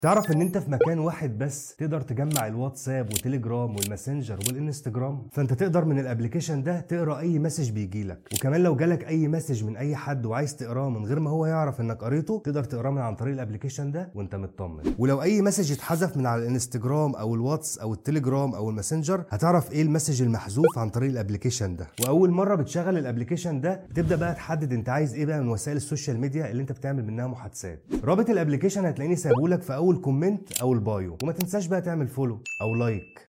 تعرف ان انت في مكان واحد بس تقدر تجمع الواتساب وتليجرام والماسنجر والانستجرام فانت تقدر من الابلكيشن ده تقرا اي مسج بيجيلك وكمان لو جالك اي مسج من اي حد وعايز تقراه من غير ما هو يعرف انك قريته تقدر تقراه من عن طريق الابلكيشن ده وانت مطمن ولو اي مسج اتحذف من على الانستجرام او الواتس او التليجرام او الماسنجر هتعرف ايه المسج المحذوف عن طريق الابلكيشن ده واول مره بتشغل الابلكيشن ده بتبدا بقى تحدد انت عايز ايه بقى من وسائل السوشيال ميديا اللي انت بتعمل منها محادثات رابط الابلكيشن هتلاقيني سايبهولك في اول كومنت او البايو وما تنساش بقى تعمل فولو او لايك